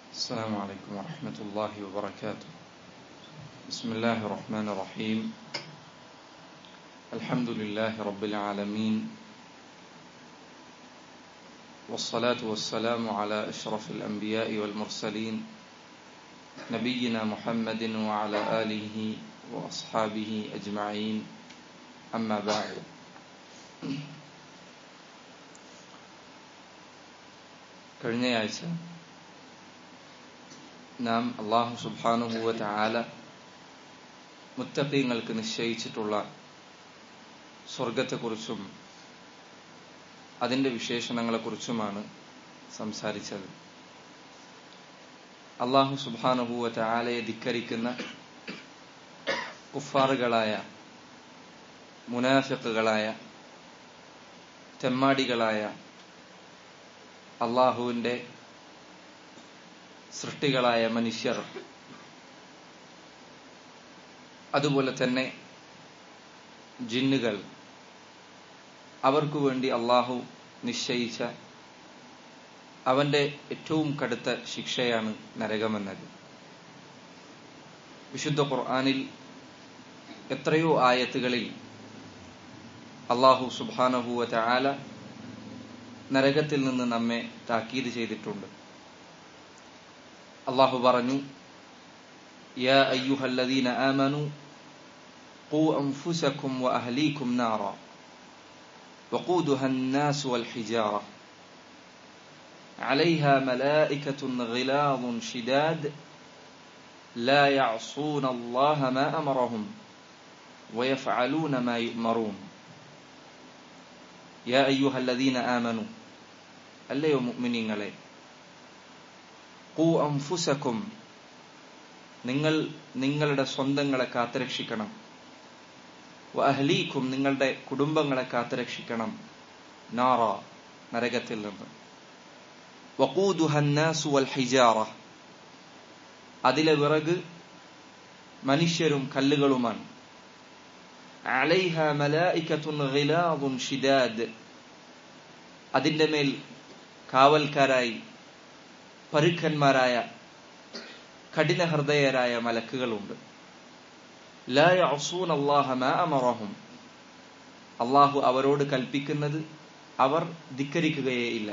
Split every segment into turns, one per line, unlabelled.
السلام عليكم ورحمة الله وبركاته بسم الله الرحمن الرحيم الحمد لله رب العالمين والصلاة والسلام على أشرف الأنبياء والمرسلين نبينا محمد وعلى آله وأصحابه أجمعين أما بعد കഴിഞ്ഞയാഴ്ച നാം അള്ളാഹു സുബാനുഭൂവത്തെ ആല മുത്തക്കീങ്ങൾക്ക് നിശ്ചയിച്ചിട്ടുള്ള സ്വർഗത്തെക്കുറിച്ചും അതിന്റെ വിശേഷണങ്ങളെക്കുറിച്ചുമാണ് സംസാരിച്ചത് അള്ളാഹു സുബാനുഭൂവത്തെ ആലയെ ധിക്കരിക്കുന്ന കുഫാറുകളായ മുനാഫിക്കുകളായ തെമ്മാടികളായ അള്ളാഹുവിന്റെ സൃഷ്ടികളായ മനുഷ്യർ അതുപോലെ തന്നെ ജിന്നുകൾ അവർക്കു വേണ്ടി അള്ളാഹു നിശ്ചയിച്ച അവന്റെ ഏറ്റവും കടുത്ത ശിക്ഷയാണ് നരകമെന്നത് വിശുദ്ധ ഖുർആാനിൽ എത്രയോ ആയത്തുകളിൽ അള്ളാഹു സുബാനഹുവ ആല നരകത്തിൽ നിന്ന് നമ്മെ താക്കീത് ചെയ്തിട്ടുണ്ട് അള്ളാഹു പറഞ്ഞു يا أيها الذين آمنوا قوا أنفسكم وأهليكم نارا وقودها الناس والحجارة عليها ملائكة غلاظ شداد لا يعصون الله ما أمرهم ويفعلون ما يؤمرون يا أيها الذين آمنوا അല്ലയോ മുഅ്മിനീങ്ങളെ ഖൂ അൻഫുസക്കും നിങ്ങൾ നിങ്ങളുടെ സ്വന്തങ്ങളെ കാത്തുരക്ഷിക്കണം അഹ്ലീക്കും നിങ്ങളുടെ കുടുംബങ്ങളെ കാത്തുരക്ഷിക്കണം നാറ നരകത്തിൽ നിന്ന് വഖൂദുഹന്നാസു വൽ ഹിജാറ അതിലെ വിറക് മനുഷ്യരും കല്ലുകളുമാണ് അലൈഹ മലായിക്കത്തുൻ ഗിലാദുൻ ഷിദാദ് അതിന്റെ മേൽ കാവൽക്കാരായി പരുക്കന്മാരായ കഠിന ഹൃദയരായ മലക്കുകളുണ്ട് അള്ളാഹും അള്ളാഹു അവരോട് കൽപ്പിക്കുന്നത് അവർ ധിക്കരിക്കുകയേ ഇല്ല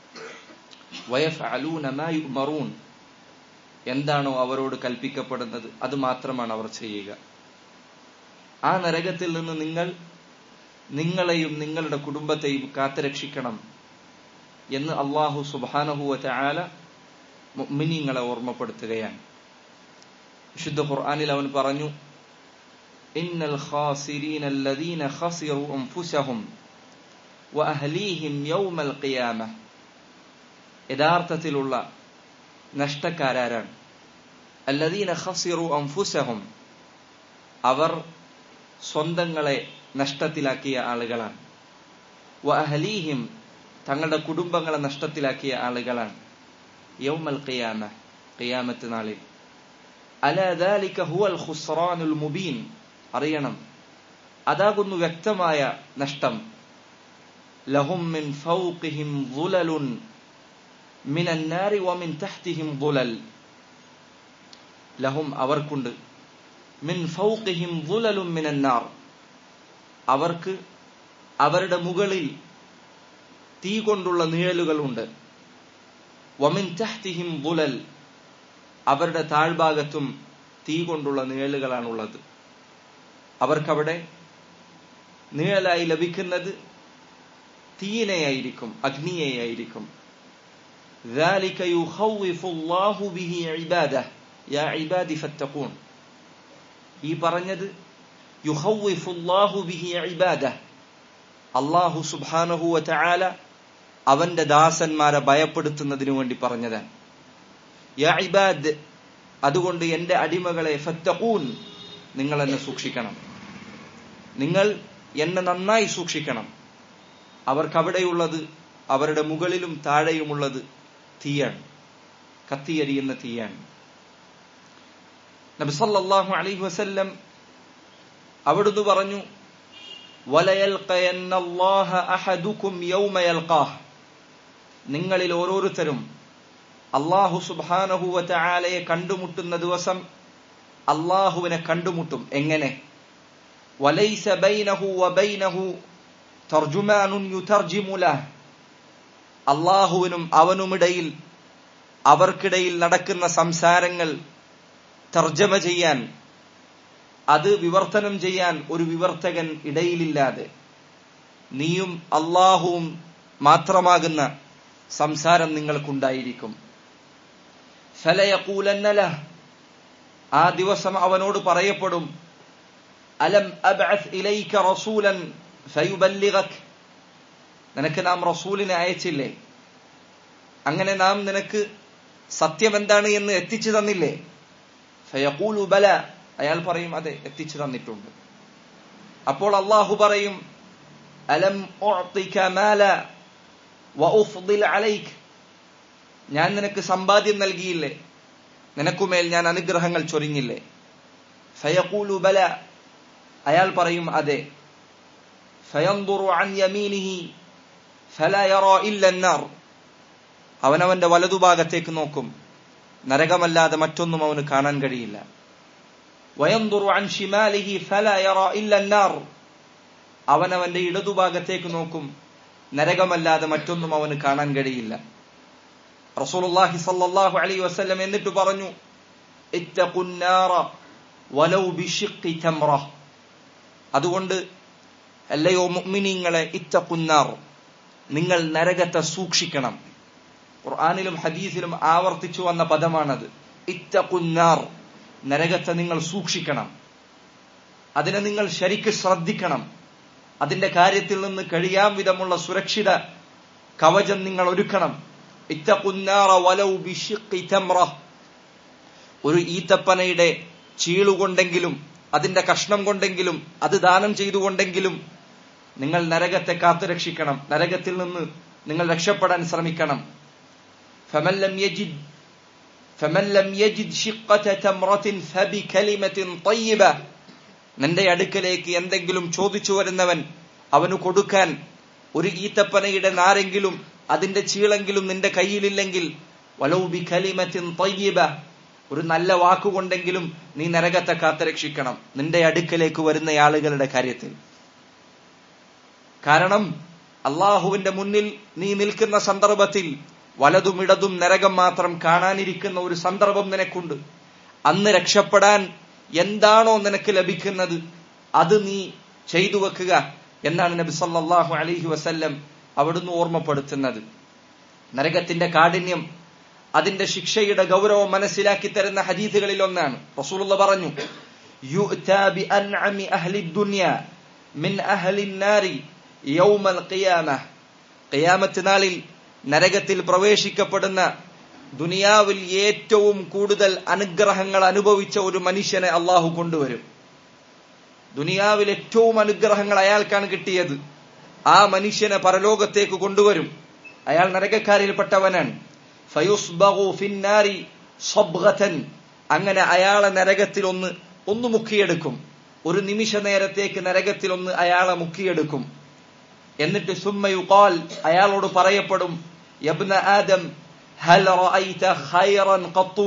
മറൂൻ എന്താണോ അവരോട് കൽപ്പിക്കപ്പെടുന്നത് അത് മാത്രമാണ് അവർ ചെയ്യുക ആ നരകത്തിൽ നിന്ന് നിങ്ങൾ നിങ്ങളെയും നിങ്ങളുടെ കുടുംബത്തെയും കാത്തുരക്ഷിക്കണം എന്ന് അള്ളാഹു സുബാനഹുവ ആല മുഅ്മിനീങ്ങളെ ഓർമ്മപ്പെടുത്തുകയാണ് വിശുദ്ധ ഖുർആനിൽ അവൻ പറഞ്ഞു ഇന്നൽ ഖാസിരീന الذين خسروا انفسهم واهليهم يوم القيامه യഥാർത്ഥത്തിലുള്ള നഷ്ടക്കാരാരാണ് الذين خسروا انفسهم അവർ സ്വന്തങ്ങളെ നഷ്ടത്തിലാക്കിയ ആളുകളാണ് വഅഹലീഹിം തങ്ങളുടെ കുടുംബങ്ങളെ നഷ്ടത്തിലാക്കിയ ആളുകളാണ് യൗമൽ ഖിയാമ ഖിയാമത്ത് നാളിൽ അല ദാലിക ഹുവൽ ഖുസ്റാനുൽ മുബീൻ അറിയണം അതാകുന്നു വ്യക്തമായ നഷ്ടം ലഹും മിൻ ഫൗഖിഹിം ദുലലുൻ മിൻ അന്നാരി വമിൻ തഹ്തിഹിം ദുലൽ ലഹും അവർക്കുണ്ട് മിൻ ഫൗഖിഹിം ദുലലുൻ മിൻ അന്നാർ അവർക്ക് അവരുടെ മുകളിൽ തീ കൊണ്ടുള്ള നിഴലുകളുണ്ട് വമിൻ തഹ്തിഹിം ബുലൽ അവരുടെ താഴ്ഭാഗത്തും തീ കൊണ്ടുള്ള നിഴലുകളാണുള്ളത് അവർക്കവിടെ നിഴലായി ലഭിക്കുന്നത് തീയിനെയായിരിക്കും അഗ്നിയെയായിരിക്കും ذلك يخوف الله به عباده يا عبادي فاتقون ഈ പറഞ്ഞത് യുഖവ്വിഫു الله به عباده അള്ളാഹു സുബ്ഹാനഹു വതആല അവന്റെ ദാസന്മാരെ ഭയപ്പെടുത്തുന്നതിനു വേണ്ടി പറഞ്ഞതാണ് യാ ഇബാദ് അതുകൊണ്ട് എന്റെ അടിമകളെ ഫത്തഖൂൻ നിങ്ങൾ എന്നെ സൂക്ഷിക്കണം നിങ്ങൾ എന്നെ നന്നായി സൂക്ഷിക്കണം അവർക്കവിടെയുള്ളത് അവരുടെ മുകളിലും താഴെയുമുള്ളത് തീയാണ് കത്തിയരിയുന്ന തീയാണ് നബി സല്ലല്ലാഹു അലൈഹി വസല്ലം അവിടുന്ന് പറഞ്ഞു വലയൽക്കയന്ന അല്ലാഹ അഹദുക്കും യൗമ യൽഖാഹ് നിങ്ങളിൽ ഓരോരുത്തരും അള്ളാഹു സുബാനഹുവറ്റ ആലയെ കണ്ടുമുട്ടുന്ന ദിവസം അള്ളാഹുവിനെ കണ്ടുമുട്ടും എങ്ങനെ വലൈസ ബൈനഹു വബൈനഹു തർജുമാനുൻ യുതർജിമുല അള്ളാഹുവിനും അവനുമിടയിൽ അവർക്കിടയിൽ നടക്കുന്ന സംസാരങ്ങൾ തർജമ ചെയ്യാൻ അത് വിവർത്തനം ചെയ്യാൻ ഒരു വിവർത്തകൻ ഇടയിലില്ലാതെ നീയും അള്ളാഹുവും മാത്രമാകുന്ന സംസാരം നിങ്ങൾക്കുണ്ടായിരിക്കും ഫലയക്കൂലന്നല ആ ദിവസം അവനോട് പറയപ്പെടും അലം അബ്അസ് ഇലൈക റസൂലൻ ഫയുബല്ലിഗക് നിനക്ക് നാം റസൂലിനെ അയച്ചില്ലേ അങ്ങനെ നാം നിനക്ക് സത്യം എന്താണ് എന്ന് എത്തിച്ചു തന്നില്ലേ ഫയഖൂലു ബല അയാൾ പറയും അതെ എത്തിച്ചു തന്നിട്ടുണ്ട് അപ്പോൾ അള്ളാഹു പറയും അലം ഉഅ്തിക മാല വഉഫ്ദിൽ അലൈക് ഞാൻ നിനക്ക് സമ്പാദ്യം നൽകിയില്ലേ നിനക്കുമേൽ ഞാൻ അനുഗ്രഹങ്ങൾ ചൊരിഞ്ഞില്ലേ ഫയഖൂലു ബല അയാൾ പറയും അതെ ഫയൻദുറു അൻ യമീനിഹി ഫലാ യറാ ഇല്ല النار അവനവന്റെ വലതുഭാഗത്തേക്ക് നോക്കും നരകമല്ലാതെ മറ്റൊന്നും അവന് കാണാൻ കഴിയില്ല വയന്തുറു അൻ ഷിമാലിഹി ഫലാ യറാ ഇല്ല النار അവനവന്റെ ഇടതുഭാഗത്തേക്ക് നോക്കും നരകമല്ലാതെ മറ്റൊന്നും അവന് കാണാൻ കഴിയില്ല റസൂലുള്ളാഹി സല്ലല്ലാഹു അലൈഹി വസല്ലം എന്നിട്ട് പറഞ്ഞു ഇത്തഖുന്നാറ വലൗ ബിഷിഖി തംറ അതുകൊണ്ട് അല്ലയോ മുഅ്മിനീങ്ങളെ ഇത്തഖുന്നാർ നിങ്ങൾ നരകത്തെ സൂക്ഷിക്കണം ഖുർആനിലും ഹദീസിലും ആവർത്തിച്ചു വന്ന പദമാണത് ഇത്തഖുന്നാർ നരകത്തെ നിങ്ങൾ സൂക്ഷിക്കണം അതിനെ നിങ്ങൾ ശരിക്ക് ശ്രദ്ധിക്കണം അതിന്റെ കാര്യത്തിൽ നിന്ന് കഴിയാൻ വിധമുള്ള സുരക്ഷിത കവചം നിങ്ങൾ ഒരുക്കണം ഇത്തഖുന്നാറ വലൗ ബിഷിഖി തംറ ഒരു ഈത്തപ്പനയുടെ ചീളുകൊണ്ടെങ്കിലും അതിന്റെ കഷ്ണം കൊണ്ടെങ്കിലും അത് ദാനം ചെയ്തുകൊണ്ടെങ്കിലും നിങ്ങൾ നരകത്തെ കാത്തുരക്ഷിക്കണം നരകത്തിൽ നിന്ന് നിങ്ങൾ രക്ഷപ്പെടാൻ ശ്രമിക്കണം فمن لم يجد فمن لم يجد شقة تمرة فبكلمة طيبة നിന്റെ അടുക്കലേക്ക് എന്തെങ്കിലും ചോദിച്ചു വരുന്നവൻ അവന് കൊടുക്കാൻ ഒരു ഈത്തപ്പനയുടെ നാരെങ്കിലും അതിന്റെ ചീളെങ്കിലും നിന്റെ കയ്യിലില്ലെങ്കിൽ വലൗ ബി കലിമത്തിൻ തയ്യിബ ഒരു നല്ല വാക്കുകൊണ്ടെങ്കിലും നീ നരകത്തെ കാത്തുരക്ഷിക്കണം നിന്റെ അടുക്കലേക്ക് വരുന്ന ആളുകളുടെ കാര്യത്തിൽ കാരണം അള്ളാഹുവിന്റെ മുന്നിൽ നീ നിൽക്കുന്ന സന്ദർഭത്തിൽ വലതും ഇടതും നരകം മാത്രം കാണാനിരിക്കുന്ന ഒരു സന്ദർഭം നിനക്കുണ്ട് അന്ന് രക്ഷപ്പെടാൻ എന്താണോ നിനക്ക് ലഭിക്കുന്നത് അത് നീ ചെയ്തു വെക്കുക എന്നാണ് നബി സല്ലല്ലാഹു അലൈഹി വസല്ലം അവിടുന്ന് ഓർമ്മപ്പെടുത്തുന്നത് നരകത്തിന്റെ കാഠിന്യം അതിന്റെ ശിക്ഷയുടെ ഗൗരവം മനസ്സിലാക്കി തരുന്ന ഹദീസുകളിൽ ഒന്നാണ് റസൂലുള്ള പറഞ്ഞു യുഅ്താ ബി അൻഅമി അഹ്ലി ദുനിയ മിൻ അഹ്ലി നാരി യൗമൽ ഖിയാമ ഖിയാമത്ത് നാളിൽ നരകത്തിൽ പ്രവേശിക്കപ്പെടുന്ന ദുനിയാവിൽ ഏറ്റവും കൂടുതൽ അനുഗ്രഹങ്ങൾ അനുഭവിച്ച ഒരു മനുഷ്യനെ അള്ളാഹു കൊണ്ടുവരും ദുനിയാവിൽ ഏറ്റവും അനുഗ്രഹങ്ങൾ അയാൾക്കാണ് കിട്ടിയത് ആ മനുഷ്യനെ പരലോകത്തേക്ക് കൊണ്ടുവരും അയാൾ നരകക്കാരിൽപ്പെട്ടവനാണ് ഫയുസ്ബഹു ഫിന്നാരി സ്വബ്ഗതൻ അങ്ങനെ അയാളെ നരകത്തിൽ ഒന്ന് ഒന്ന് മുക്കിയെടുക്കും ഒരു നിമിഷ നേരത്തേക്ക് നരകത്തിൽ ഒന്ന് അയാളെ മുക്കിയെടുക്കും എന്നിട്ട് സുമ്മയുകാൽ അയാളോട് പറയപ്പെടും യബ്ന ആദം ഹൽ റഅയ്ത ഖൈറൻ ഖത്തു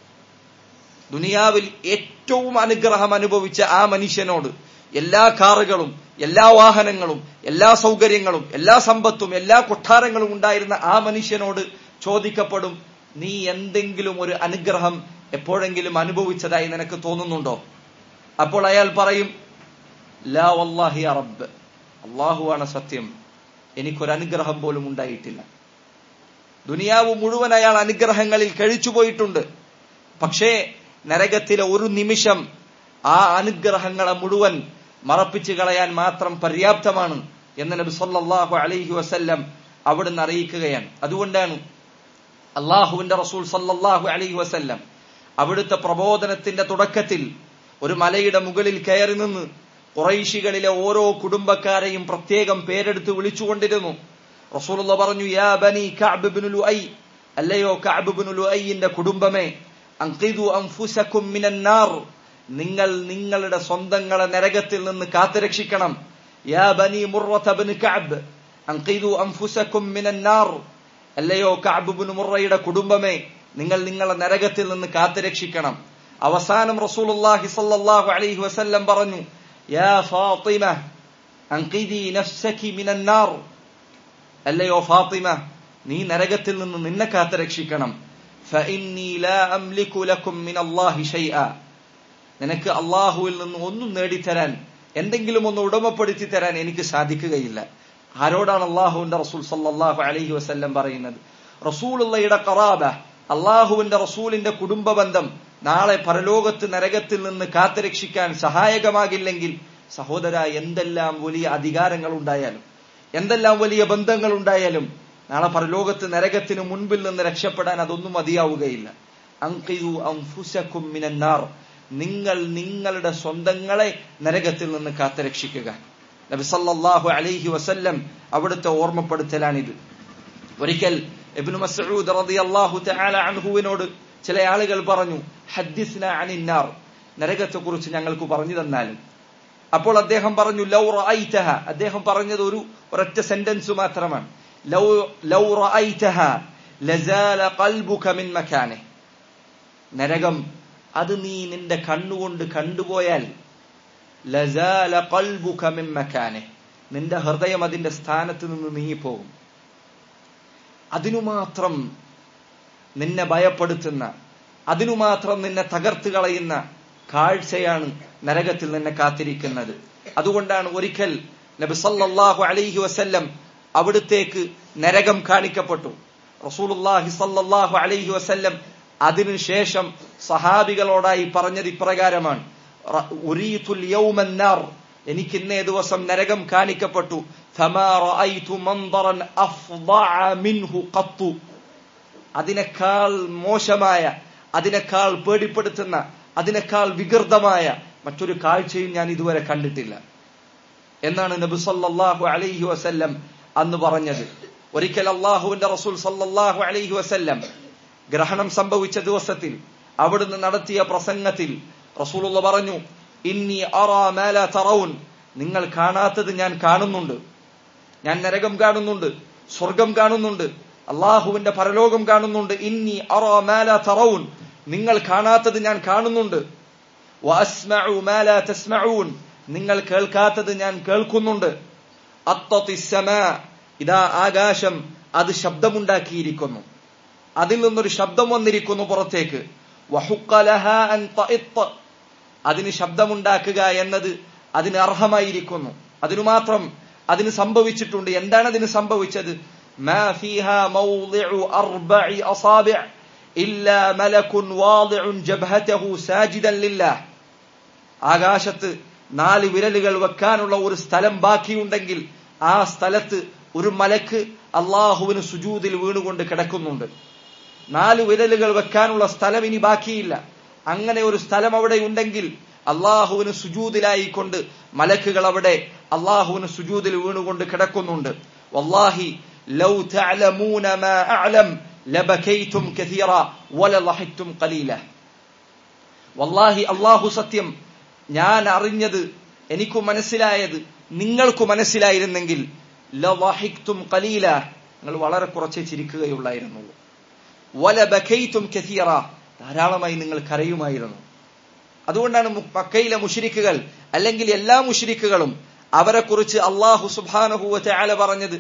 ദുനിയാവിൽ ഏറ്റവും അനുഗ്രഹം അനുഭവിച്ച ആ മനുഷ്യനോട് എല്ലാ കാറുകളും എല്ലാ വാഹനങ്ങളും എല്ലാ സൗകര്യങ്ങളും എല്ലാ സമ്പത്തും എല്ലാ കൊട്ടാരങ്ങളും ഉണ്ടായിരുന്ന ആ മനുഷ്യനോട് ചോദിക്കപ്പെടും നീ എന്തെങ്കിലും ഒരു അനുഗ്രഹം എപ്പോഴെങ്കിലും അനുഭവിച്ചതായി നിനക്ക് തോന്നുന്നുണ്ടോ അപ്പോൾ അയാൾ പറയും ലാ വല്ലാഹി റബ്ബ് അള്ളാഹുവാണ് സത്യം എനിക്കൊരു അനുഗ്രഹം പോലും ഉണ്ടായിട്ടില്ല ദുനിയാവ് മുഴുവൻ അയാൾ അനുഗ്രഹങ്ങളിൽ കഴിച്ചുപോയിട്ടുണ്ട് പക്ഷേ നരകത്തിലെ ഒരു നിമിഷം ആ അനുഗ്രഹങ്ങളെ മുഴുവൻ മറപ്പിച്ചു കളയാൻ മാത്രം പര്യാപ്തമാണ് എന്ന് നബി സല്ലല്ലാഹു അലൈഹി വസല്ലം അവിടുന്ന് അറിയിക്കുകയാണ് അതുകൊണ്ടാണ് അള്ളാഹുവിന്റെ റസൂൽ സല്ലല്ലാഹു അലൈഹി വസല്ലം അവിടുത്തെ പ്രബോധനത്തിന്റെ തുടക്കത്തിൽ ഒരു മലയുടെ മുകളിൽ കയറി നിന്ന് കുറൈശികളിലെ ഓരോ കുടുംബക്കാരെയും പ്രത്യേകം പേരെടുത്ത് വിളിച്ചുകൊണ്ടിരുന്നു റസൂലുള്ള പറഞ്ഞു യാ ബനി കഅബ് ഇബ്നു ലുഐ അല്ലയോ കഅബ് ഇബ്നു ലുഐന്റെ കുടുംബമേ അൻഖിദു അൻഫുസകും മിനൻ നാർ നിങ്ങൾ നിങ്ങളുടെ സ്വന്തങ്ങളെ നരകത്തിൽ നിന്ന് കാത്തുരക്ഷിക്കണം യാ ബനി മുറത്ത് ഇബ്നു കഅബ് അൻഖിദു അൻഫുസകും മിനൻ നാർ അല്ലയോ കഅബുബിന് മുറയുടെ കുടുംബമേ നിങ്ങൾ നിങ്ങളെ നരകത്തിൽ നിന്ന് കാത്തുരക്ഷിക്കണം അവസാനം റസൂലുള്ളാഹി സ്വല്ലല്ലാഹു അലൈഹി വസല്ലം പറഞ്ഞു യാ ഫാത്തിമ അൻഖിദി നഫ്സകി മിനൻ നാർ അല്ലയോ ഫാത്തിമ നീ നരകത്തിൽ നിന്ന് നിന്നെ കാത്തുരക്ഷിക്കണം ഫഇന്നി ലാ അംലികു ലക്കും മിനല്ലാഹി ഷൈഅ നിനക്ക് അള്ളാഹുവിൽ നിന്ന് ഒന്നും നേടിത്തരാൻ എന്തെങ്കിലും ഒന്ന് ഉടമപ്പെടുത്തി തരാൻ എനിക്ക് സാധിക്കുകയില്ല ആരോടാണ് അള്ളാഹുവിന്റെ റസൂൽ സല്ലല്ലാഹു അലൈഹി വസല്ലം പറയുന്നത് റസൂലുള്ളയുടെ കറാബ അള്ളാഹുവിന്റെ റസൂലിന്റെ കുടുംബ ബന്ധം നാളെ പരലോകത്ത് നരകത്തിൽ നിന്ന് കാത്തുരക്ഷിക്കാൻ സഹായകമാകില്ലെങ്കിൽ സഹോദര എന്തെല്ലാം വലിയ അധികാരങ്ങൾ ഉണ്ടായാലും എന്തെല്ലാം വലിയ ബന്ധങ്ങൾ ഉണ്ടായാലും നാളെ പരലോകത്ത് നരകത്തിന് മുൻപിൽ നിന്ന് രക്ഷപ്പെടാൻ അതൊന്നും മതിയാവുകയില്ല അങ്കിയു അംഫുസക്കും മിനന്നാർ നിങ്ങൾ നിങ്ങളുടെ സ്വന്തങ്ങളെ നരകത്തിൽ നിന്ന് കാത്തുരക്ഷിക്കുക നബി സല്ലല്ലാഹു അലൈഹി വസല്ലം അവിടുത്തെ ഓർമ്മപ്പെടുത്തലാണിത് ഒരിക്കൽ ഇബ്നു മസ്ഊദ് റളിയല്ലാഹു തആല അൻഹുവിനോട് ചില ആളുകൾ പറഞ്ഞു ഹദ്ദിസ്ന അനിന്നാർ നരകത്തെ കുറിച്ച് ഞങ്ങൾക്ക് പറഞ്ഞു തന്നാലും അപ്പോൾ അദ്ദേഹം പറഞ്ഞു ലൗ റഅയ്തഹ അദ്ദേഹം പറഞ്ഞത് ഒരു ഒരൊറ്റ സെന്റൻസ് മാത്രമാണ് ലൗ ലൗ റഅയ്തഹ ലസാല ഖൽബുക മിൻ മക്കാനിഹ് നരകം അത് നീ നിന്റെ കണ്ണുകൊണ്ട് കണ്ടുപോയാൽ ലസാല ഖൽബുക മിൻ മക്കാനിഹ് നിന്റെ ഹൃദയം അതിന്റെ സ്ഥാനത്ത് നിന്ന് നീങ്ങിപ്പോകും അതിനുമാത്രം നിന്നെ ഭയപ്പെടുത്തുന്ന അതിനുമാത്രം നിന്നെ തകർത്ത് കളയുന്ന കാഴ്ചയാണ് നരകത്തിൽ നിന്നെ കാത്തിരിക്കുന്നത് അതുകൊണ്ടാണ് ഒരിക്കൽ നബി സല്ലല്ലാഹു അലൈഹി വസല്ലം അവിടുത്തേക്ക് നരകം കാണിക്കപ്പെട്ടു റസൂലുള്ളാഹി സല്ലല്ലാഹു അലൈഹി വസല്ലം അതിനുശേഷം സഹാബികളോടായി പറഞ്ഞത് ഇപ്രകാരമാണ് ഉരീതുൽ യൗമൻ നാർ എനിക്ക് ഇന്നേ ദിവസം നരകം കാണിക്കപ്പെട്ടു ഫമാ റഅയ്തു മൻദറൻ അഫ്ദഅ മിൻഹു ഖത്തു അതിനേക്കാൾ മോശമായ അതിനേക്കാൾ പേടിപ്പെടുത്തുന്ന അതിനേക്കാൾ വികൃതമായ മറ്റൊരു കാഴ്ചയും ഞാൻ ഇതുവരെ കണ്ടിട്ടില്ല എന്നാണ് നബി സല്ലല്ലാഹു അലൈഹി വസല്ലം അന്ന് പറഞ്ഞത് ഒരിക്കൽ അള്ളാഹുവിന്റെ റസൂൽ സല്ലല്ലാഹു അലൈഹി വസല്ലം ഗ്രഹണം സംഭവിച്ച ദിവസത്തിൽ അവിടുന്ന് നടത്തിയ പ്രസംഗത്തിൽ റസൂലുള്ള പറഞ്ഞു ഇന്നി അറാ മാല തറൗൻ നിങ്ങൾ കാണാത്തത് ഞാൻ കാണുന്നുണ്ട് ഞാൻ നരകം കാണുന്നുണ്ട് സ്വർഗം കാണുന്നുണ്ട് അള്ളാഹുവിന്റെ പരലോകം കാണുന്നുണ്ട് ഇന്നി അറാ മാല തറൗൻ നിങ്ങൾ കാണാത്തത് ഞാൻ കാണുന്നുണ്ട് വഅസ്മഉ മാല തസ്മഊൻ നിങ്ങൾ കേൾക്കാത്തത് ഞാൻ കേൾക്കുന്നുണ്ട് അത്തത്തിസ്സമാ ഇതാ ആകാശം അത് ശബ്ദമുണ്ടാക്കിയിരിക്കുന്നു അതിൽ നിന്നൊരു ശബ്ദം വന്നിരിക്കുന്നു പുറത്തേക്ക് അതിന് ശബ്ദമുണ്ടാക്കുക എന്നത് അതിന് അർഹമായിരിക്കുന്നു അതിനു മാത്രം അതിന് സംഭവിച്ചിട്ടുണ്ട് എന്താണ് അതിന് സംഭവിച്ചത് ആകാശത്ത് നാല് വിരലുകൾ വെക്കാനുള്ള ഒരു സ്ഥലം ബാക്കിയുണ്ടെങ്കിൽ ആ സ്ഥലത്ത് ഒരു മലക്ക് അള്ളാഹുവിന് സുജൂതിൽ വീണുകൊണ്ട് കിടക്കുന്നുണ്ട് നാല് വിരലുകൾ വെക്കാനുള്ള സ്ഥലം ഇനി ബാക്കിയില്ല അങ്ങനെ ഒരു സ്ഥലം അവിടെ ഉണ്ടെങ്കിൽ അള്ളാഹുവിന് സുജൂതിലായിക്കൊണ്ട് മലക്കുകൾ അവിടെ അള്ളാഹുവിന് സുജൂതിൽ വീണുകൊണ്ട് കിടക്കുന്നുണ്ട് വല്ലാഹി ലൗ തഅലമൂന മാ അഅലം ലബകൈതും കസീറ വലളഹിത്തും ഖലീല വല്ലാഹി അള്ളാഹു സത്യം ഞാൻ അറിഞ്ഞത് എനിക്ക് മനസ്സിലായത് നിങ്ങൾക്ക് മനസ്സിലായിരുന്നെങ്കിൽ ലവഹിക്തും ഖലീല നിങ്ങൾ വളരെ കുറച്ചേ ചിരിക്കുകയുള്ളായിരുന്നുള്ളൂ വലബകൈതും കസീറ ധാരാളമായി നിങ്ങൾ കരയുമായിരുന്നു അതുകൊണ്ടാണ് മക്കയിലെ മുഷിരിക്കുകൾ അല്ലെങ്കിൽ എല്ലാ മുഷിരിക്കുകളും അവരെ കുറിച്ച് അള്ളാഹു സുബാനഹുവ ആല പറഞ്ഞത്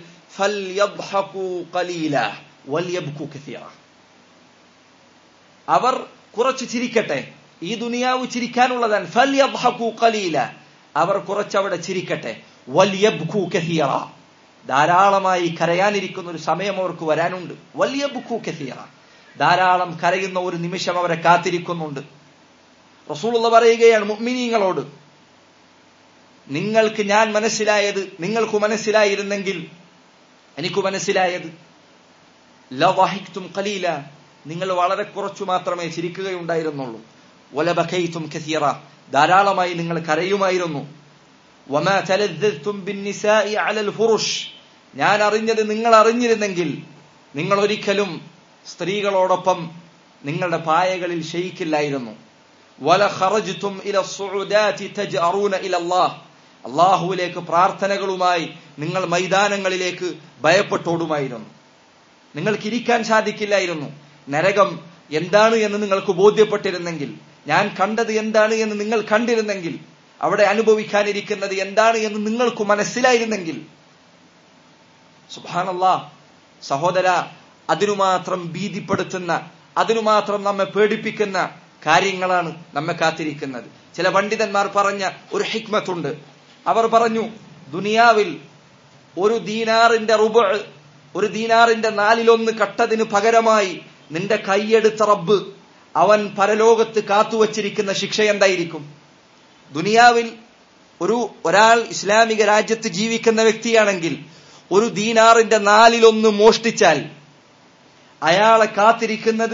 അവർ കുറച്ച് ചിരിക്കട്ടെ ഈ ദുനിയാവ് ചിരിക്കാനുള്ളതാണ് ഫൽ യദ്ഹഖു ഖലീല അവർ കുറച്ചവിടെ ചിരിക്കട്ടെ വൽയബ്ഖു കസീറ ധാരാളമായി കരയാനിരിക്കുന്ന ഒരു സമയം അവർക്ക് വരാനുണ്ട് വൽയബ്ഖു കസീറ ധാരാളം കരയുന്ന ഒരു നിമിഷം അവരെ കാത്തിരിക്കുന്നുണ്ട് റസൂലുള്ള പറയുകയാണ് മുഅ്മിനീങ്ങളോട് നിങ്ങൾക്ക് ഞാൻ മനസ്സിലായത് നിങ്ങൾക്ക് മനസ്സിലായിരുന്നെങ്കിൽ എനിക്ക് മനസ്സിലായത് ലവഹിക്തും ഖലീല നിങ്ങൾ വളരെ കുറച്ചു മാത്രമേ ചിരിക്കുകയുണ്ടായിരുന്നുള്ളൂ വലബഖൈതും കസീറ ധാരാളമായി നിങ്ങൾ കരയുമായിരുന്നു വമാ തലദ്ദതും ബിന്നിസാഇ അലൽ ഫുറുഷ് ഞാൻ അറിഞ്ഞത് നിങ്ങൾ അറിഞ്ഞിരുന്നെങ്കിൽ നിങ്ങൾ ഒരിക്കലും സ്ത്രീകളോടൊപ്പം നിങ്ങളുടെ പായകളിൽ ഷെയ്ക്കില്ലായിരുന്നു വല ഖറജ്തും ഇല സുഉദാതി തജ്അറൂന ഇല അല്ലാഹ് അള്ളാഹുവിലേക്ക് പ്രാർത്ഥനകളുമായി നിങ്ങൾ മൈതാനങ്ങളിലേക്ക് ഭയപ്പെട്ടോടുമായിരുന്നു നിങ്ങൾക്ക് ഇരിക്കാൻ സാധിക്കില്ലായിരുന്നു നരകം എന്താണ് എന്ന് നിങ്ങൾക്ക് ബോധ്യപ്പെട്ടിരുന്നെങ്കിൽ ഞാൻ കണ്ടത് എന്താണ് എന്ന് നിങ്ങൾ കണ്ടിരുന്നെങ്കിൽ അവിടെ അനുഭവിക്കാനിരിക്കുന്നത് എന്താണ് എന്ന് നിങ്ങൾക്ക് മനസ്സിലായിരുന്നെങ്കിൽ സുബാനല്ലാ സഹോദര അതിനു മാത്രം ഭീതിപ്പെടുത്തുന്ന അതിനു മാത്രം നമ്മെ പേടിപ്പിക്കുന്ന കാര്യങ്ങളാണ് നമ്മെ കാത്തിരിക്കുന്നത് ചില പണ്ഡിതന്മാർ പറഞ്ഞ ഒരു ഹിക്മത്തുണ്ട് അവർ പറഞ്ഞു ദുനിയാവിൽ ഒരു ദീനാറിന്റെ റുബ ഒരു ദീനാറിന്റെ നാലിലൊന്ന് കട്ടതിന് പകരമായി നിന്റെ കൈയെടുത്ത റബ്ബ് അവൻ പരലോകത്ത് കാത്തുവച്ചിരിക്കുന്ന ശിക്ഷ എന്തായിരിക്കും ദുനിയാവിൽ ഒരു ഒരാൾ ഇസ്ലാമിക രാജ്യത്ത് ജീവിക്കുന്ന വ്യക്തിയാണെങ്കിൽ ഒരു ദീനാറിന്റെ നാലിലൊന്ന് മോഷ്ടിച്ചാൽ അയാളെ കാത്തിരിക്കുന്നത്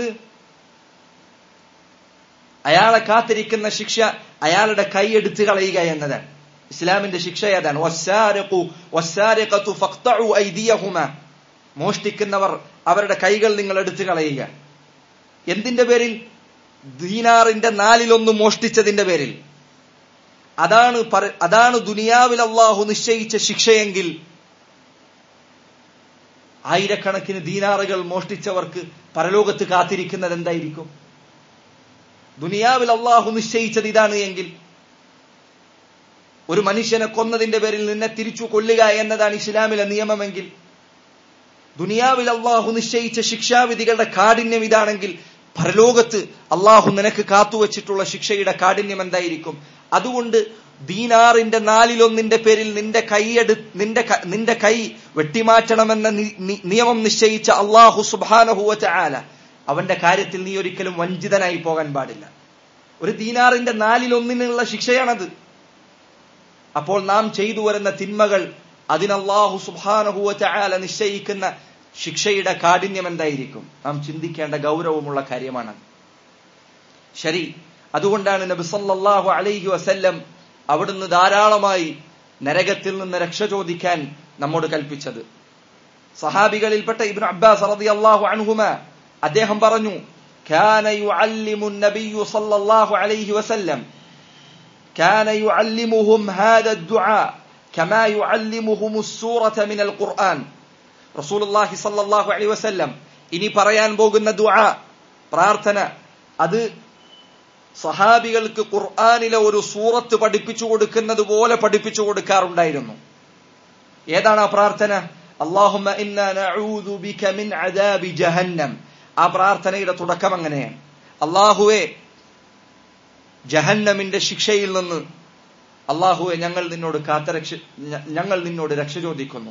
അയാളെ കാത്തിരിക്കുന്ന ശിക്ഷ അയാളുടെ കൈയെടുത്ത് കളയുക എന്നതാണ് ഇസ്ലാമിന്റെ ശിക്ഷ ഏതാണ് വസ്സാരിഖു വസ്സാരിഖത്തു ഫഖ്തഉ ഐദിയഹുമ മോഷ്ടിക്കുന്നവർ അവരുടെ കൈകൾ നിങ്ങൾ എടുത്തു കളയുക എന്തിന്റെ പേരിൽ ദീനാറിന്റെ നാലിലൊന്ന് മോഷ്ടിച്ചതിന്റെ പേരിൽ അതാണ് അതാണ് ദുനിയാവിൽ അള്ളാഹു നിശ്ചയിച്ച ശിക്ഷയെങ്കിൽ ആയിരക്കണക്കിന് ദീനാറുകൾ മോഷ്ടിച്ചവർക്ക് പരലോകത്ത് കാത്തിരിക്കുന്നത് എന്തായിരിക്കും ദുനിയാവിൽ അള്ളാഹു നിശ്ചയിച്ചത് ഇതാണ് എങ്കിൽ ഒരു മനുഷ്യനെ കൊന്നതിന്റെ പേരിൽ നിന്നെ തിരിച്ചു കൊല്ലുക എന്നതാണ് ഇസ്ലാമിലെ നിയമമെങ്കിൽ ദുനിയാവിൽ അള്ളാഹു നിശ്ചയിച്ച ശിക്ഷാവിധികളുടെ കാഠിന്യം ഇതാണെങ്കിൽ പരലോകത്ത് അള്ളാഹു നിനക്ക് കാത്തുവച്ചിട്ടുള്ള ശിക്ഷയുടെ കാഠിന്യം എന്തായിരിക്കും അതുകൊണ്ട് ദീനാറിന്റെ നാലിലൊന്നിന്റെ പേരിൽ നിന്റെ കൈയെടു നിന്റെ നിന്റെ കൈ വെട്ടിമാറ്റണമെന്ന നിയമം നിശ്ചയിച്ച അള്ളാഹു സുബാനഹുവ ആല അവന്റെ കാര്യത്തിൽ നീ ഒരിക്കലും വഞ്ചിതനായി പോകാൻ പാടില്ല ഒരു ദീനാറിന്റെ നാലിലൊന്നിനുള്ള ശിക്ഷയാണത് അപ്പോൾ നാം ചെയ്തു വരുന്ന തിന്മകൾ അതിനല്ലാഹു സുബാനഹുവ ആല നിശ്ചയിക്കുന്ന ശിക്ഷയുടെ കാഠിന്യം എന്തായിരിക്കും നാം ചിന്തിക്കേണ്ട ഗൗരവമുള്ള കാര്യമാണ് ശരി അതുകൊണ്ടാണ് നബി സല്ലല്ലാഹു അലൈഹി വസല്ലം അവിടുന്ന് ധാരാളമായി നരകത്തിൽ നിന്ന് രക്ഷ ചോദിക്കാൻ നമ്മോട് കൽപ്പിച്ചത് സഹാബികളിൽപ്പെട്ട ഇബ്നു അബ്ബാസ് റളിയല്ലാഹു അൻഹുമ അദ്ദേഹം പറഞ്ഞു كان يعلم النبي صلى الله عليه وسلم كان يعلمهم هذا الدعاء كما يعلمهم السورة من القرآن رسول الله صلى الله عليه وسلم ഇനി പറയാൻ പോകുന്ന ദുആ പ്രാർത്ഥന അത് സഹാബികൾക്ക് ഖുർആാനിലെ ഒരു സൂറത്ത് പഠിപ്പിച്ചു കൊടുക്കുന്നത് പോലെ പഠിപ്പിച്ചു കൊടുക്കാറുണ്ടായിരുന്നു ഏതാണ് ആ പ്രാർത്ഥന അള്ളാഹുമ്മ ഇന്നാ നഊദു ബിക മിൻ അദാബി ജഹന്നം ആ പ്രാർത്ഥനയുടെ തുടക്കം അങ്ങനെയാണ് അള്ളാഹുവെ ജഹന്നമിന്റെ ശിക്ഷയിൽ നിന്ന് അള്ളാഹുവെ ഞങ്ങൾ നിന്നോട് കാത്തരക്ഷ ഞങ്ങൾ നിന്നോട് രക്ഷ ചോദിക്കുന്നു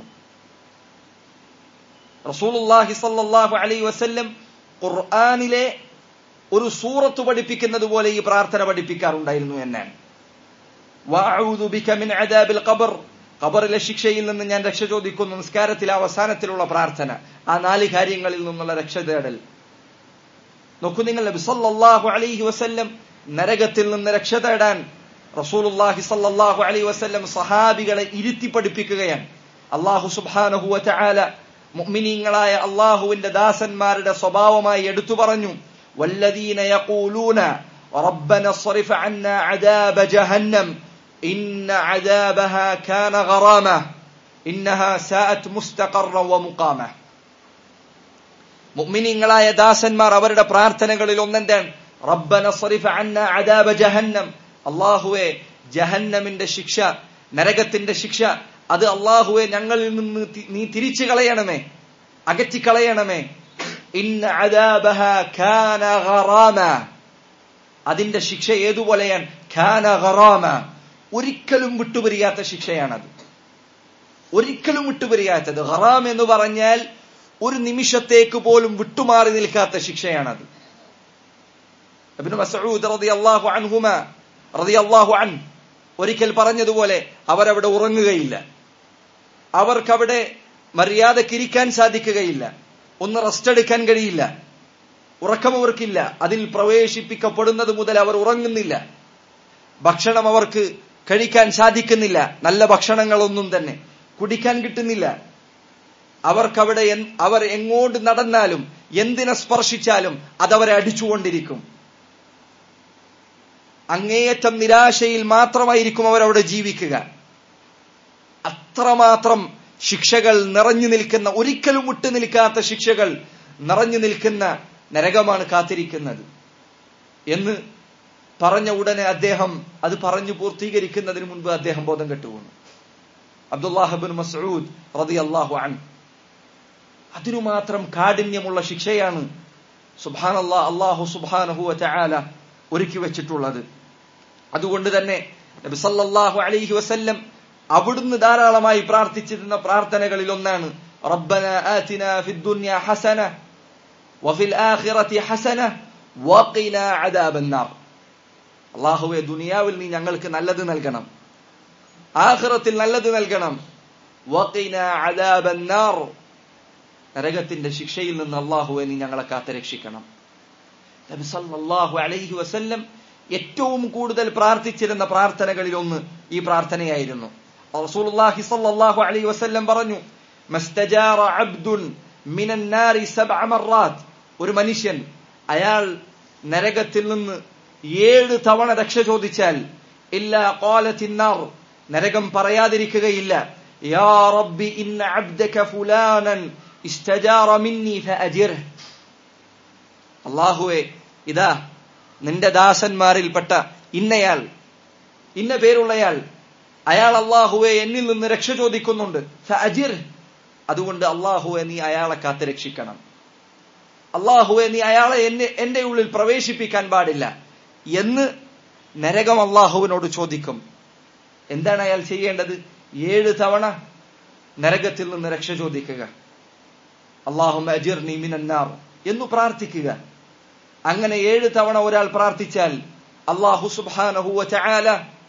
റസൂലുള്ളാഹി സല്ലല്ലാഹു അലൈഹി വസല്ലം ഖുർആനിലെ ഒരു സൂറത്ത് പഠിപ്പിക്കുന്നത് പോലെ ഈ പ്രാർത്ഥന പഠിപ്പിക്കാറുണ്ടായിരുന്നു എന്നാണ് വഅഊദു ബിക മിൻ അദാബിൽ ഖബർ ഖബറിലെ ശിക്ഷയിൽ നിന്ന് ഞാൻ രക്ഷ ചോദിക്കുന്നു നിസ്കാരത്തിലെ അവസാനത്തിലുള്ള പ്രാർത്ഥന ആ നാല് കാര്യങ്ങളിൽ നിന്നുള്ള രക്ഷ തേടൽ നോക്കൂ നിങ്ങൾ നബി സല്ലല്ലാഹു അലൈഹി വസല്ലം നരകത്തിൽ നിന്ന് രക്ഷ തേടാൻ റസൂലുള്ളാഹി സല്ലല്ലാഹു അലൈഹി വസല്ലം സഹാബികളെ ഇരുത്തി പഠിപ്പിക്കുകയാണ് അള്ളാഹു സുബ്ഹാനഹു വതആല മുഅ്മിനീങ്ങളായ അള്ളാഹുവിന്റെ ദാസന്മാരുടെ സ്വഭാവമായി എടുത്തു പറഞ്ഞു والذين يقولون ربنا اصرف عنا عذاب جهنم إن عذابها كان غرامة إنها ساءت مستقرا ومقامة മുഅ്മിനീങ്ങളായ ദാസന്മാർ അവരുടെ പ്രാർത്ഥനകളിൽ ഒന്നെന്താണ് റബ്ബന സ്വറിഫ അന്ന അദാബ ജഹന്നം അള്ളാഹുവെ ജഹന്നമിന്റെ ശിക്ഷ നരകത്തിന്റെ ശിക്ഷ അത് അള്ളാഹുവെ ഞങ്ങളിൽ നിന്ന് നീ തിരിച്ചു കളയണമേ അകറ്റിക്കളയണമേ ഇന്ന അദാബഹ കാന ഗറാമ അതിന്റെ ശിക്ഷ ഏതുപോലെയാണ് ഖാന ഗറാമ ഒരിക്കലും വിട്ടുപിരിയാത്ത ശിക്ഷയാണത് ഒരിക്കലും വിട്ടുപിരിയാത്തത് ഗറാം എന്ന് പറഞ്ഞാൽ ഒരു നിമിഷത്തേക്ക് പോലും വിട്ടുമാറി നിൽക്കാത്ത ശിക്ഷയാണത് മസൂദ് റളിയല്ലാഹു അൻഹുമ റളിയല്ലാഹു അൻ ഒരിക്കൽ പറഞ്ഞതുപോലെ അവരവിടെ ഉറങ്ങുകയില്ല അവർക്കവിടെ മര്യാദക്കിരിക്കാൻ സാധിക്കുകയില്ല ഒന്ന് റെസ്റ്റ് എടുക്കാൻ കഴിയില്ല ഉറക്കം അവർക്കില്ല അതിൽ പ്രവേശിപ്പിക്കപ്പെടുന്നത് മുതൽ അവർ ഉറങ്ങുന്നില്ല ഭക്ഷണം അവർക്ക് കഴിക്കാൻ സാധിക്കുന്നില്ല നല്ല ഭക്ഷണങ്ങളൊന്നും തന്നെ കുടിക്കാൻ കിട്ടുന്നില്ല അവർക്കവിടെ അവർ എങ്ങോട്ട് നടന്നാലും എന്തിനെ സ്പർശിച്ചാലും അതവരെ അടിച്ചുകൊണ്ടിരിക്കും അങ്ങേയറ്റം നിരാശയിൽ മാത്രമായിരിക്കും അവരവിടെ ജീവിക്കുക അത്രമാത്രം ശിക്ഷകൾ നിറഞ്ഞു നിൽക്കുന്ന ഒരിക്കലും വിട്ടു നിൽക്കാത്ത ശിക്ഷകൾ നിറഞ്ഞു നിൽക്കുന്ന നരകമാണ് കാത്തിരിക്കുന്നത് എന്ന് പറഞ്ഞ ഉടനെ അദ്ദേഹം അത് പറഞ്ഞു പൂർത്തീകരിക്കുന്നതിന് മുൻപ് അദ്ദേഹം ബോധം കെട്ടുപോന്നു അബ്ദുല്ലാഹിബിൻ മസൂദ് റതി അള്ളാഹു അൻ അതിനു മാത്രം കാഠിന്യമുള്ള ശിക്ഷയാണ് സുബാനല്ലാ അള്ളാഹു സുബാനഹു ചായാല ഒരുക്കി വെച്ചിട്ടുള്ളത് അതുകൊണ്ട് തന്നെ നബി സല്ലല്ലാഹു അലൈഹി വസല്ലം അവിടുന്ന് ധാരാളമായി പ്രാർത്ഥിച്ചിരുന്ന പ്രാർത്ഥനകളിൽ ഒന്നാണ് റബ്ബന ആതിന ഫിദ്ദുനിയ ഹസന വഫിൽ ആഖിറതി ഹസന വഖിന അദാബന്നാർ അള്ളാഹുവെ ദുനിയാവിൽ നീ ഞങ്ങൾക്ക് നല്ലത് നൽകണം ആഖിറത്തിൽ നല്ലത് നൽകണം വഖിന അദാബന്നാർ നരകത്തിന്റെ ശിക്ഷയിൽ നിന്ന് അള്ളാഹുവെ നീ ഞങ്ങളെ കാത്ത് രക്ഷിക്കണം നബി സല്ലല്ലാഹു അലൈഹി വസല്ലം ഏറ്റവും കൂടുതൽ പ്രാർത്ഥിച്ചിരുന്ന പ്രാർത്ഥനകളിൽ ഒന്ന് ഈ പ്രാർത്ഥനയായിരുന്നു റസൂലുള്ളാഹി സ്വല്ലല്ലാഹു അലൈഹി വസല്ലം പറഞ്ഞു മസ്തജാറ അബ്ദുൻ മിനൻ നാരി സബ്അ മർറാത്ത് ഒരു മനുഷ്യൻ അയാൾ നരകത്തിൽ നിന്ന് ഏഴ് തവണ രക്ഷ ചോദിച്ചാൽ ഇല്ല ഖാലത്തിന്നാർ നരകം പറയാതിരിക്കുകയില്ല യാ റബ്ബി ഇന്ന അബ്ദക ഫുലാനൻ ഇസ്തജാറ മിന്നി ഫഅജിർഹ് അല്ലാഹുവേ ഇതാ നിന്റെ ദാസന്മാരിൽപ്പെട്ട ഇന്നയാൾ ഇന്ന പേരുള്ളയാൾ അയാൾ അള്ളാഹുവെ എന്നിൽ നിന്ന് രക്ഷ ചോദിക്കുന്നുണ്ട് ഫഅജിർ അതുകൊണ്ട് അള്ളാഹുവെ നീ അയാളെ കാത്ത് രക്ഷിക്കണം അള്ളാഹുവെ നീ അയാളെ എന്നെ എന്റെ ഉള്ളിൽ പ്രവേശിപ്പിക്കാൻ പാടില്ല എന്ന് നരകം അള്ളാഹുവിനോട് ചോദിക്കും എന്താണ് അയാൾ ചെയ്യേണ്ടത് ഏഴ് തവണ നരകത്തിൽ നിന്ന് രക്ഷ ചോദിക്കുക അള്ളാഹു അജിർ നീ മിനന്നാർ എന്ന് പ്രാർത്ഥിക്കുക അങ്ങനെ ഏഴ് തവണ ഒരാൾ പ്രാർത്ഥിച്ചാൽ അള്ളാഹു സുബാനഹുവ ചായാല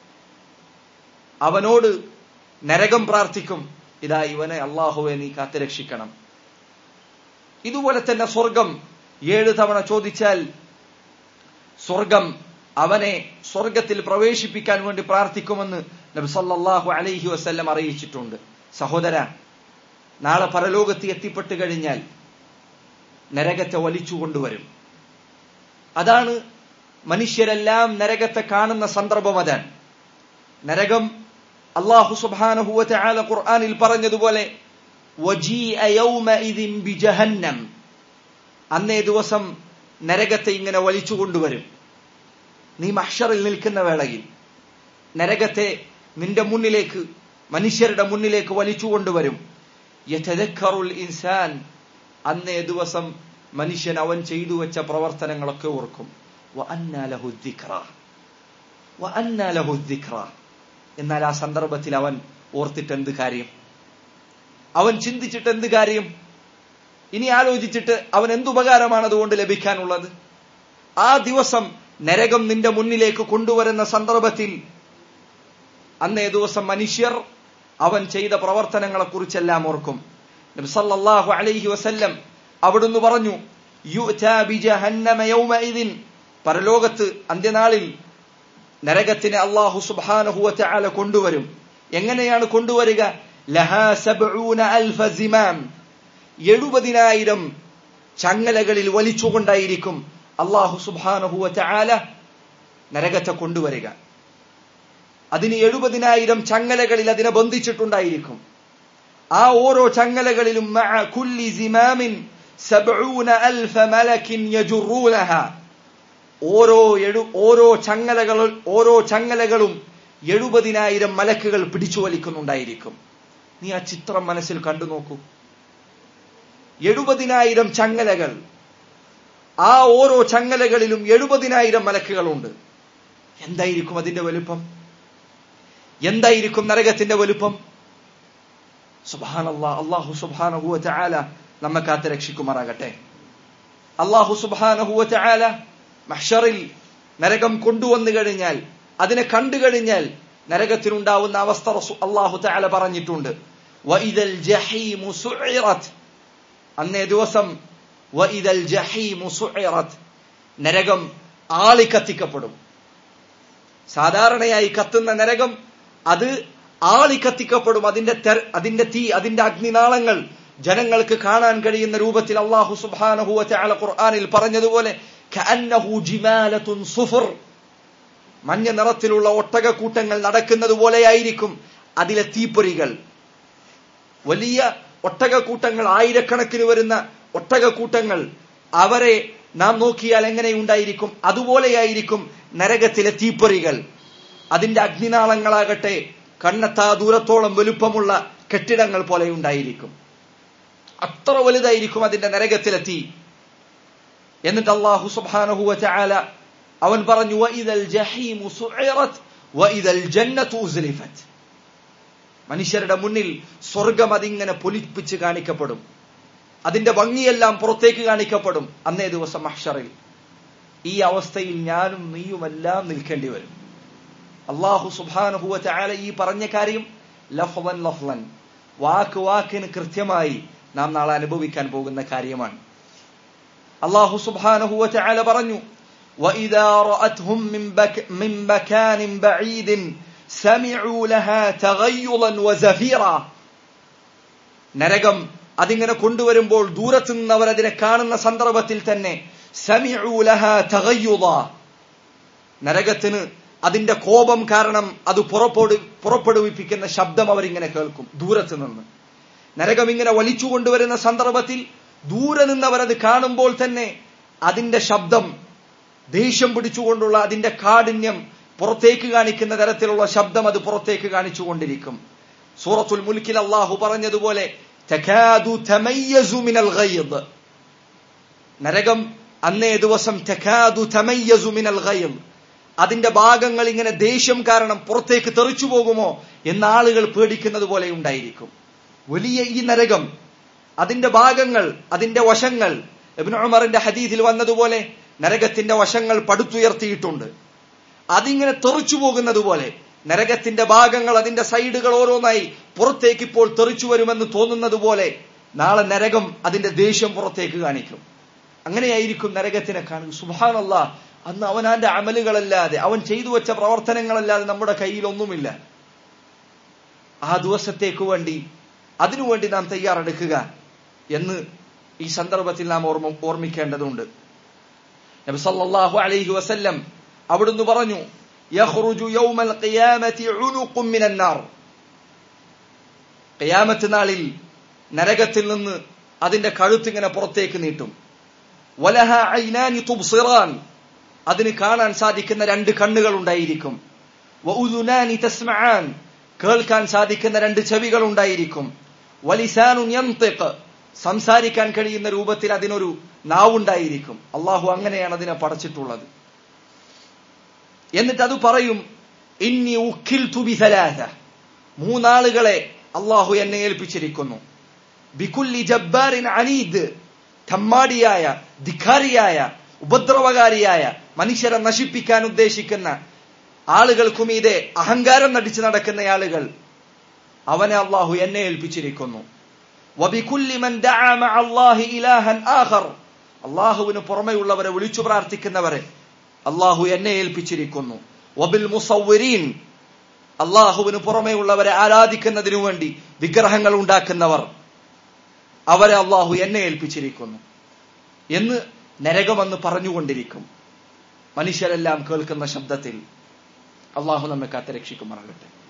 അവനോട് നരകം പ്രാർത്ഥിക്കും ഇതാ ഇവനെ അള്ളാഹുവെ നീ കാത്തുരക്ഷിക്കണം ഇതുപോലെ തന്നെ സ്വർഗം ഏഴ് തവണ ചോദിച്ചാൽ സ്വർഗം അവനെ സ്വർഗത്തിൽ പ്രവേശിപ്പിക്കാൻ വേണ്ടി പ്രാർത്ഥിക്കുമെന്ന് നബി സല്ലല്ലാഹു അലൈഹി വസല്ലം അറിയിച്ചിട്ടുണ്ട് സഹോദര നാളെ പരലോകത്ത് എത്തിപ്പെട്ട് കഴിഞ്ഞാൽ നരകത്തെ വലിച്ചു കൊണ്ടുവരും അതാണ് മനുഷ്യരെല്ലാം നരകത്തെ കാണുന്ന സന്ദർഭം അതാണ് നരകം അള്ളാഹു സുബാനഹുവ ആല ഖുർആാനിൽ പറഞ്ഞതുപോലെ ബിജഹന്നം അന്നേ ദിവസം നരകത്തെ ഇങ്ങനെ വലിച്ചു കൊണ്ടുവരും നീ മഹ്ഷറിൽ നിൽക്കുന്ന വേളയിൽ നരകത്തെ നിന്റെ മുന്നിലേക്ക് മനുഷ്യരുടെ മുന്നിലേക്ക് വലിച്ചു കൊണ്ടുവരും യഥദക്കറുൽ ഇൻസാൻ അന്നേ ദിവസം മനുഷ്യൻ അവൻ ചെയ്തു വെച്ച പ്രവർത്തനങ്ങളൊക്കെ ഓർക്കും എന്നാൽ ആ സന്ദർഭത്തിൽ അവൻ ഓർത്തിട്ട് എന്ത് കാര്യം അവൻ ചിന്തിച്ചിട്ട് എന്ത് കാര്യം ഇനി ആലോചിച്ചിട്ട് അവൻ എന്തുപകാരമാണ് അതുകൊണ്ട് ലഭിക്കാനുള്ളത് ആ ദിവസം നരകം നിന്റെ മുന്നിലേക്ക് കൊണ്ടുവരുന്ന സന്ദർഭത്തിൽ അന്നേ ദിവസം മനുഷ്യർ അവൻ ചെയ്ത പ്രവർത്തനങ്ങളെ കുറിച്ചെല്ലാം ഓർക്കും നബി സല്ലല്ലാഹു അലൈഹി വസല്ലം അവിടുന്ന് പറഞ്ഞു പരലോകത്ത് അന്ത്യനാളിൽ നരകത്തിന് അള്ളാഹു സുബാനഹുവ ചാല കൊണ്ടുവരും എങ്ങനെയാണ് കൊണ്ടുവരിക എഴുപതിനായിരം ചങ്ങലകളിൽ വലിച്ചുകൊണ്ടായിരിക്കും അള്ളാഹു സുബാനഹുവ ചാല നരകത്തെ കൊണ്ടുവരിക അതിന് എഴുപതിനായിരം ചങ്ങലകളിൽ അതിനെ ബന്ധിച്ചിട്ടുണ്ടായിരിക്കും ആ ഓരോ ചങ്ങലകളിലും കുല്ലി സിമാമിൻ സബ്ഊന അൽഫ മലക്കിൻ യജുറൂനഹ ഓരോ എഴു ഓരോ ചങ്ങലകൾ ഓരോ ചങ്ങലകളും എഴുപതിനായിരം മലക്കുകൾ പിടിച്ചു വലിക്കുന്നുണ്ടായിരിക്കും നീ ആ ചിത്രം മനസ്സിൽ കണ്ടു നോക്കൂ എഴുപതിനായിരം ചങ്ങലകൾ ആ ഓരോ ചങ്ങലകളിലും എഴുപതിനായിരം മലക്കുകളുണ്ട് എന്തായിരിക്കും അതിന്റെ വലുപ്പം എന്തായിരിക്കും നരകത്തിന്റെ വലുപ്പം സുബാനല്ലാ അള്ളാഹു സുബാനഹുവ ചാല നമ്മെ കാത്ത് രക്ഷിക്കുമാറാകട്ടെ അള്ളാഹു സുബാനഹുവ ചാല മഹ്ഷറിൽ നരകം കൊണ്ടുവന്നു കഴിഞ്ഞാൽ അതിനെ കണ്ടു കഴിഞ്ഞാൽ നരകത്തിനുണ്ടാവുന്ന അവസ്ഥ അള്ളാഹു ചാല പറഞ്ഞിട്ടുണ്ട് വഇദൽ ജഹീമു സുഇറത് അന്നേ ദിവസം വഇദൽ ജഹീമു സുഇറത് നരകം ആളി കത്തിക്കപ്പെടും സാധാരണയായി കത്തുന്ന നരകം അത് ആളി കത്തിക്കപ്പെടും അതിന്റെ അതിന്റെ തീ അതിന്റെ അഗ്നിനാളങ്ങൾ ജനങ്ങൾക്ക് കാണാൻ കഴിയുന്ന രൂപത്തിൽ അള്ളാഹു സുബാനഹുവ ചാല ഖുർആാനിൽ പറഞ്ഞതുപോലെ സുഫർ മഞ്ഞ നിറത്തിലുള്ള ഒട്ടകക്കൂട്ടങ്ങൾ നടക്കുന്നത് പോലെയായിരിക്കും അതിലെ തീപ്പൊരികൾ വലിയ ഒട്ടകക്കൂട്ടങ്ങൾ ആയിരക്കണക്കിന് വരുന്ന ഒട്ടകക്കൂട്ടങ്ങൾ അവരെ നാം നോക്കിയാൽ എങ്ങനെയുണ്ടായിരിക്കും അതുപോലെയായിരിക്കും നരകത്തിലെ തീപ്പൊറികൾ അതിന്റെ അഗ്നിനാളങ്ങളാകട്ടെ കണ്ണെത്താ ദൂരത്തോളം വലുപ്പമുള്ള കെട്ടിടങ്ങൾ പോലെ ഉണ്ടായിരിക്കും അത്ര വലുതായിരിക്കും അതിന്റെ നരകത്തിലെ തീ എന്നിട്ട് അള്ളാഹു സുബ്ഹാനഹു വതആല അവൻ പറഞ്ഞു വഇദൽ ജഹീമു സുഇറത് വഇദൽ ജന്നതു ഉസ്ലിഫത് മനുഷ്യരുടെ മുന്നിൽ സ്വർഗം അതിങ്ങനെ പൊലിപ്പിച്ച് കാണിക്കപ്പെടും അതിന്റെ ഭംഗിയെല്ലാം പുറത്തേക്ക് കാണിക്കപ്പെടും അന്നേ ദിവസം മഹ്ഷറിൽ ഈ അവസ്ഥയിൽ ഞാനും നീയുമെല്ലാം നിൽക്കേണ്ടി വരും അള്ളാഹു സുബാനുഹുവ ചാല ഈ പറഞ്ഞ കാര്യം ലഫ്ലൻ ലഫ്ലൻ വാക്ക് വാക്കിന് കൃത്യമായി നാം നാളെ അനുഭവിക്കാൻ പോകുന്ന കാര്യമാണ് അള്ളാഹു സുബാനുഹുവ ചാല പറഞ്ഞു وإذا رأتهم من, بك من مكان بعيد سمعوا لها تغيظا وزفيرا നരകം അതിങ്ങനെ കൊണ്ടുവരുമ്പോൾ ദൂരത്തു നിന്നവർ അതിനെ കാണുന്ന സന്ദർഭത്തിൽ തന്നെ സമിഉ ലഹാ തഗയ്യുദ നരകത്തിന് അതിന്റെ കോപം കാരണം അത് പുറപ്പെടു പുറപ്പെടുവിപ്പിക്കുന്ന ശബ്ദം അവരിങ്ങനെ കേൾക്കും ദൂരത്ത് നിന്ന് നരകം ഇങ്ങനെ വലിച്ചു കൊണ്ടുവരുന്ന സന്ദർഭത്തിൽ ദൂരെ നിന്നവർ അത് കാണുമ്പോൾ തന്നെ അതിന്റെ ശബ്ദം ദേഷ്യം പിടിച്ചുകൊണ്ടുള്ള അതിന്റെ കാഠിന്യം പുറത്തേക്ക് കാണിക്കുന്ന തരത്തിലുള്ള ശബ്ദം അത് പുറത്തേക്ക് കാണിച്ചുകൊണ്ടിരിക്കും സൂറത്തുൽ മുൽക്കിൽ അള്ളാഹു പറഞ്ഞതുപോലെ തകാദു തമയ്യസു മിനൽ ഗയ്ദ് നരകം അന്നേ ദിവസം തകാദു തമയ്യസു മിനൽ ഗയ്ദ് അതിന്റെ ഭാഗങ്ങൾ ഇങ്ങനെ ദേഷ്യം കാരണം പുറത്തേക്ക് തെറിച്ചു പോകുമോ എന്ന ആളുകൾ പേടിക്കുന്നത് പോലെ ഉണ്ടായിരിക്കും വലിയ ഈ നരകം അതിന്റെ ഭാഗങ്ങൾ അതിന്റെ വശങ്ങൾ ഇബ്നു ഉമറിന്റെ ഹദീസിൽ വന്നതുപോലെ നരകത്തിന്റെ വശങ്ങൾ പടുത്തുയർത്തിയിട്ടുണ്ട് അതിങ്ങനെ തെറിച്ചു പോകുന്നത് പോലെ നരകത്തിന്റെ ഭാഗങ്ങൾ അതിന്റെ സൈഡുകൾ ഓരോന്നായി പുറത്തേക്ക് ഇപ്പോൾ തെറിച്ചു വരുമെന്ന് തോന്നുന്നത് പോലെ നാളെ നരകം അതിന്റെ ദേഷ്യം പുറത്തേക്ക് കാണിക്കും അങ്ങനെയായിരിക്കും നരകത്തിനെ കാണുക സുബാനല്ല അന്ന് അവനാന്റെ അമലുകളല്ലാതെ അവൻ ചെയ്തു വെച്ച പ്രവർത്തനങ്ങളല്ലാതെ നമ്മുടെ കയ്യിൽ ഒന്നുമില്ല ആ ദിവസത്തേക്ക് വേണ്ടി അതിനുവേണ്ടി നാം തയ്യാറെടുക്കുക എന്ന് ഈ സന്ദർഭത്തിൽ നാം ഓർമ്മ ഓർമ്മിക്കേണ്ടതുണ്ട് നബി സല്ലല്ലാഹു അലൈഹി വസല്ലം അവിടുന്ന് പറഞ്ഞു യഖ്റുജു യൗമൽ ഖിയാമത്തി ഉനുഖും മിനൻ നാർ ഖിയാമത്ത് നാളിൽ നരകത്തിൽ നിന്ന് അതിന്റെ കഴുത്തിങ്ങനെ പുറത്തേക്ക് നീട്ടും വലഹ ഐനാനി തുബ്സിറാൻ അതിന് കാണാൻ സാധിക്കുന്ന രണ്ട് കണ്ണുകൾ ഉണ്ടായിരിക്കും വഉദുനാനി തസ്മആൻ കേൾക്കാൻ സാധിക്കുന്ന രണ്ട് ചെവികൾ ഉണ്ടായിരിക്കും വലിസാനുൻ യന്തിഖ് സംസാരിക്കാൻ കഴിയുന്ന രൂപത്തിൽ അതിനൊരു നാവുണ്ടായിരിക്കും അള്ളാഹു അങ്ങനെയാണ് അതിനെ പടച്ചിട്ടുള്ളത് എന്നിട്ട് അത് പറയും ഇന്നി ഉക്കിൽ തുബിസലാഹ മൂന്നാളുകളെ അള്ളാഹു എന്നെ ഏൽപ്പിച്ചിരിക്കുന്നു ബിക്കുല്ലി ജബ്ബാറിൻ അനീദ് തമ്മാടിയായ ധിക്കാരിയായ ഉപദ്രവകാരിയായ മനുഷ്യരെ നശിപ്പിക്കാൻ ഉദ്ദേശിക്കുന്ന ആളുകൾക്കും ഇതേ അഹങ്കാരം നടിച്ചു നടക്കുന്ന ആളുകൾ അവനെ അള്ളാഹു എന്നെ ഏൽപ്പിച്ചിരിക്കുന്നു അള്ളാഹുവിന് പുറമെയുള്ളവരെ വിളിച്ചു പ്രാർത്ഥിക്കുന്നവരെ അള്ളാഹു എന്നെ ഏൽപ്പിച്ചിരിക്കുന്നു വബിൽ മുസവ്വരീൻ അള്ളാഹുവിന് പുറമെയുള്ളവരെ ആരാധിക്കുന്നതിനു വേണ്ടി വിഗ്രഹങ്ങൾ ഉണ്ടാക്കുന്നവർ അവരെ അള്ളാഹു എന്നെ ഏൽപ്പിച്ചിരിക്കുന്നു എന്ന് നരകമെന്ന് പറഞ്ഞുകൊണ്ടിരിക്കും മനുഷ്യരെല്ലാം കേൾക്കുന്ന ശബ്ദത്തിൽ അള്ളാഹു നമ്മെ കാത്ത് രക്ഷിക്കുമാറാകട്ടെ